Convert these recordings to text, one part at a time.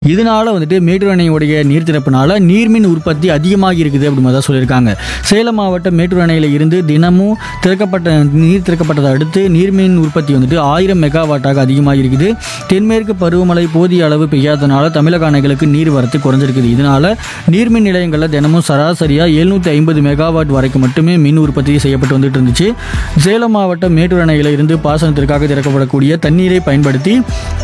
இதனால வந்துட்டு மேட்டூர் அணையுடைய நீர் திறப்புனால நீர்மின் உற்பத்தி அதிகமாகி இருக்குது அப்படின்னு தான் சொல்லியிருக்காங்க சேலம் மாவட்டம் மேட்டூர் அணையில் இருந்து தினமும் திறக்கப்பட்ட நீர் திறக்கப்பட்டதை அடுத்து நீர்மின் உற்பத்தி வந்துட்டு ஆயிரம் மெகாவாட்டாக அதிகமாகி இருக்குது தென்மேற்கு பருவமழை போதிய அளவு பெய்யாதனால தமிழக அணைகளுக்கு நீர் வரத்து குறைஞ்சிருக்குது இதனால நீர்மின் நிலையங்களில் தினமும் சராசரியாக எழுநூற்றி ஐம்பது மெகாவாட் வரைக்கும் மட்டுமே மின் உற்பத்தி செய்யப்பட்டு வந்துட்டு இருந்துச்சு சேலம் மாவட்டம் மேட்டூர் அணையில் இருந்து பாசனத்திற்காக திறக்கப்படக்கூடிய தண்ணீரை பயன்படுத்தி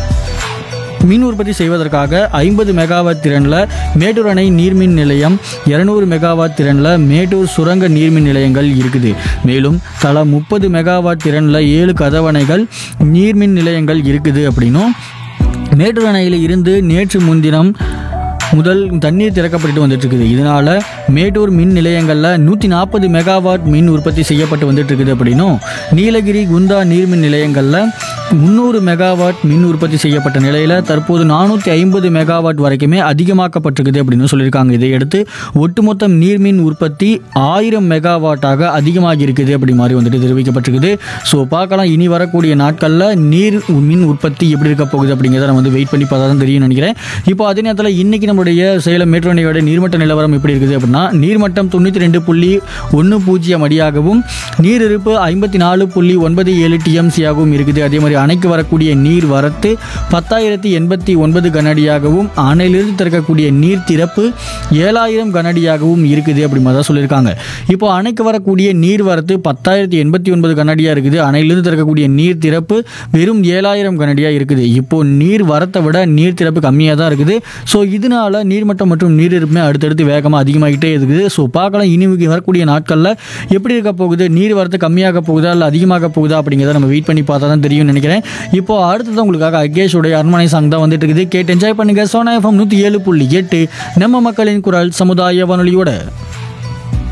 மின் உற்பத்தி செய்வதற்காக ஐம்பது மெகாவாட் திறனில் மேட்டூர் அணை நீர்மின் நிலையம் இரநூறு மெகாவாட் திறனில் மேட்டூர் சுரங்க நீர்மின் நிலையங்கள் இருக்குது மேலும் தலா முப்பது மெகாவாட் திறனில் ஏழு கதவணைகள் நீர்மின் நிலையங்கள் இருக்குது அப்படின்னும் மேட்டூர் அணையில் இருந்து நேற்று முன்தினம் முதல் தண்ணீர் திறக்கப்பட்டு வந்துட்டு இருக்குது இதனால மேட்டூர் மின் நிலையங்களில் நூற்றி நாற்பது மெகாவாட் மின் உற்பத்தி செய்யப்பட்டு வந்துட்டு இருக்குது அப்படின்னும் நீலகிரி குந்தா நீர்மின் நிலையங்களில் முந்நூறு மெகாவாட் மின் உற்பத்தி செய்யப்பட்ட நிலையில் தற்போது நானூற்றி ஐம்பது மெகாவாட் வரைக்குமே அதிகமாக்கப்பட்டிருக்குது அப்படின்னு சொல்லியிருக்காங்க இதையடுத்து ஒட்டுமொத்த நீர்மின் உற்பத்தி ஆயிரம் மெகாவாட்டாக அதிகமாகி இருக்குது அப்படி மாதிரி வந்துட்டு தெரிவிக்கப்பட்டிருக்குது ஸோ பார்க்கலாம் இனி வரக்கூடிய நாட்களில் நீர் மின் உற்பத்தி எப்படி இருக்க போகுது அப்படிங்கிறத நம்ம வந்து வெயிட் பண்ணி பார்த்தா தான் தெரியும் நினைக்கிறேன் இப்போ அதே நேரத்தில் இன்னைக்கு நம்மளுடைய சேலம் மேட்டூர் அணையோட நீர்மட்ட நிலவரம் எப்படி இருக்குது அப்படின்னா நீர்மட்டம் தொண்ணூற்றி ரெண்டு புள்ளி ஒன்று பூஜ்ஜியம் அடியாகவும் நீர் இருப்பு ஐம்பத்தி நாலு புள்ளி ஒன்பது ஏழு டிஎம்சியாகவும் இருக்குது அதே மாதிரி அணைக்கு வரக்கூடிய நீர் வரத்து பத்தாயிரத்தி எண்பத்தி ஒன்பது கனஅடியாகவும் அணையிலிருந்து திறக்கக்கூடிய நீர் திறப்பு ஏழாயிரம் கனஅடியாகவும் இருக்குது அப்படி மாதிரி தான் சொல்லியிருக்காங்க இப்போ அணைக்கு வரக்கூடிய நீர் வரத்து பத்தாயிரத்தி எண்பத்தி ஒன்பது கனஅடியாக இருக்குது அணையிலிருந்து திறக்கக்கூடிய நீர் திறப்பு வெறும் ஏழாயிரம் கனஅடியாக இருக்குது இப்போ நீர் வரத்தை விட நீர் திறப்பு கம்மியாக தான் இருக்குது ஸோ இதனால நீர்மட்டம் மற்றும் நீர் இருப்புமே அடுத்தடுத்து வேகமாக அதிகமாகிட்டே இருக்குது ஸோ பார்க்கலாம் இனி வரக்கூடிய நாட்களில் எப்படி இருக்க போகுது நீர் வரத்து கம்மியாக போகுதா இல்லை அதிகமாக போகுதா அப்படிங்கிறத நம்ம வெயிட் பண்ணி பார்த்தா தான் தெரியும்னு நினைக்கிறேன் இப்போ அடுத்தது உங்களுக்காக அகேஷோடைய அரண்மனை சாங் தான் வந்துட்டு இருக்குது கேட்டு என்ஜாய் பண்ணுங்க சோனா எஃப்எம் நூற்றி ஏழு புள்ளி எட்டு நம்ம மக்களின் குரல் சமுதாய வானொலியோட